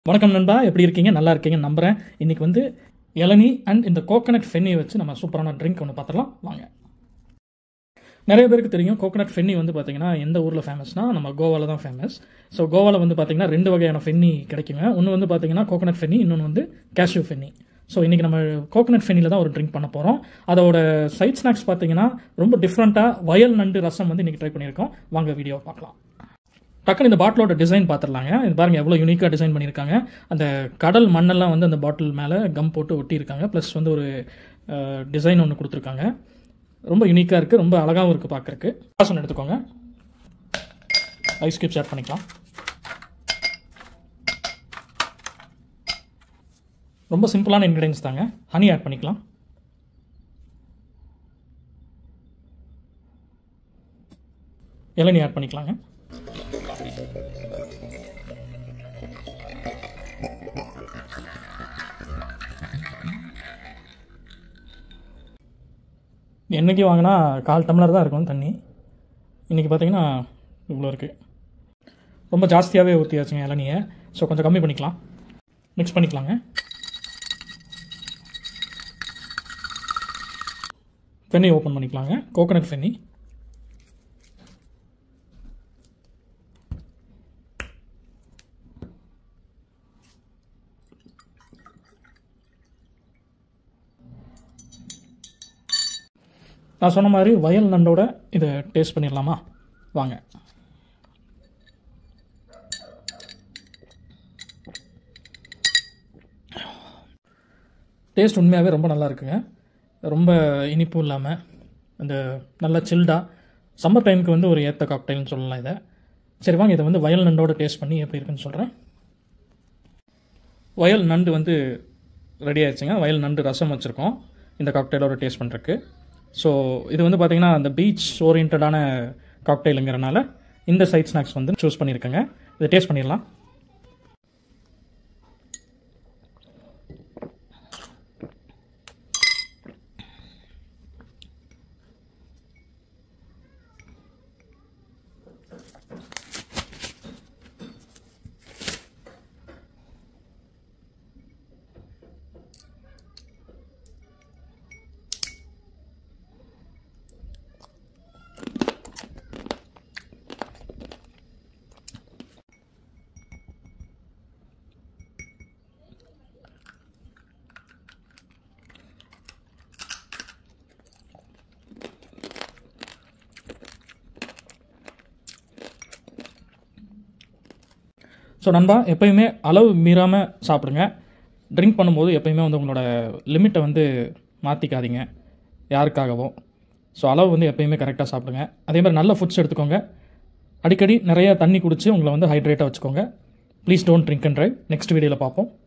வணக்கம் நண்பா எப்படி இருக்கீங்க நல்லா இருக்கீங்க நம்புகிறேன் இன்றைக்கி வந்து இளநீ அண்ட் இந்த கோகனட் ஃபென்னியை வச்சு நம்ம சூப்பரான ட்ரிங்க் ஒன்று பார்த்துடலாம் வாங்க நிறைய பேருக்கு தெரியும் கோகனட் ஃபென்னி வந்து பார்த்தீங்கன்னா எந்த ஊரில் ஃபேமஸ்னா நம்ம கோவாவில் தான் ஃபேமஸ் ஸோ கோவாவில் வந்து பார்த்தீங்கன்னா ரெண்டு வகையான ஃபென்னி கிடைக்குங்க ஒன்று வந்து பார்த்தீங்கன்னா கோகனட் ஃபென்னி இன்னொன்று வந்து கேஷ்யூ ஃபென்னி ஸோ இன்றைக்கி நம்ம கோகனட் ஃபென்னியில் தான் ஒரு ட்ரிங்க் பண்ண போகிறோம் அதோட சைட் ஸ்நாக்ஸ் பார்த்தீங்கன்னா ரொம்ப டிஃப்ரெண்ட்டாக வயல் நண்டு ரசம் வந்து இன்றைக்கி ட்ரை பண்ணியிருக்கோம் வாங்க வீடியோவை பார்க்கலாம் டக்குன்னு இந்த பாட்டிலோட டிசைன் பார்த்துடலாங்க இது பாருங்க எவ்வளோ யூனிக்காக டிசைன் பண்ணியிருக்காங்க அந்த கடல் மண்ணெல்லாம் வந்து அந்த பாட்டில் மேலே கம் போட்டு ஒட்டியிருக்காங்க ப்ளஸ் வந்து ஒரு டிசைன் ஒன்று கொடுத்துருக்காங்க ரொம்ப யூனிக்காக இருக்குது ரொம்ப அழகாகவும் இருக்குது பார்க்குறக்கு காசு ஒன்று எடுத்துக்கோங்க ஐஸ் கியூப்ஸ் ஆட் பண்ணிக்கலாம் ரொம்ப சிம்பிளான இன்க்ரீடியன்ஸ் தாங்க ஹனி ஆட் பண்ணிக்கலாம் இளநீ ஆட் பண்ணிக்கலாங்க என்றைக்கு வாங்கினா கால் டம்ளர் தான் இருக்கும் தண்ணி இன்றைக்கி பார்த்தீங்கன்னா இவ்வளோ இருக்குது ரொம்ப ஜாஸ்தியாகவே ஊற்றியாச்சுங்க இளநியை ஸோ கொஞ்சம் கம்மி பண்ணிக்கலாம் மிக்ஸ் பண்ணிக்கலாங்க ஃபென்னி ஓப்பன் பண்ணிக்கலாங்க கோகனட் ஃபென்னி நான் சொன்ன மாதிரி வயல் நண்டோட இதை டேஸ்ட் பண்ணிடலாமா வாங்க டேஸ்ட் உண்மையாகவே ரொம்ப நல்லா இருக்குங்க ரொம்ப இனிப்பும் இல்லாமல் அந்த நல்ல சில்டாக சம்மர் டைமுக்கு வந்து ஒரு ஏற்ற காக்டைல்னு சொல்லலாம் இதை சரி வாங்க இதை வந்து வயல் நண்டோட டேஸ்ட் பண்ணி எப்படி இருக்குன்னு சொல்கிறேன் வயல் நண்டு வந்து ரெடி ஆயிடுச்சுங்க வயல் நண்டு ரசம் வச்சுருக்கோம் இந்த காக்டைலோட டேஸ்ட் பண்ணுறக்கு ஸோ இது வந்து பார்த்திங்கன்னா அந்த பீச் ஓரியன்டான காக்டெயிலுங்கிறனால இந்த சைட் ஸ்நாக்ஸ் வந்து சூஸ் பண்ணியிருக்கேங்க இதை டேஸ்ட் பண்ணிடலாம் ஸோ நண்பா எப்பயுமே அளவு மீறாமல் சாப்பிடுங்க ட்ரிங்க் பண்ணும்போது எப்பயுமே வந்து உங்களோட லிமிட்டை வந்து மாற்றிக்காதீங்க யாருக்காகவும் ஸோ அளவு வந்து எப்பயுமே கரெக்டாக சாப்பிடுங்க அதே மாதிரி நல்ல ஃபுட்ஸ் எடுத்துக்கோங்க அடிக்கடி நிறைய தண்ணி குடித்து உங்களை வந்து ஹைட்ரேட்டாக வச்சுக்கோங்க please don't drink and drive next வீடியோவில் பார்ப்போம்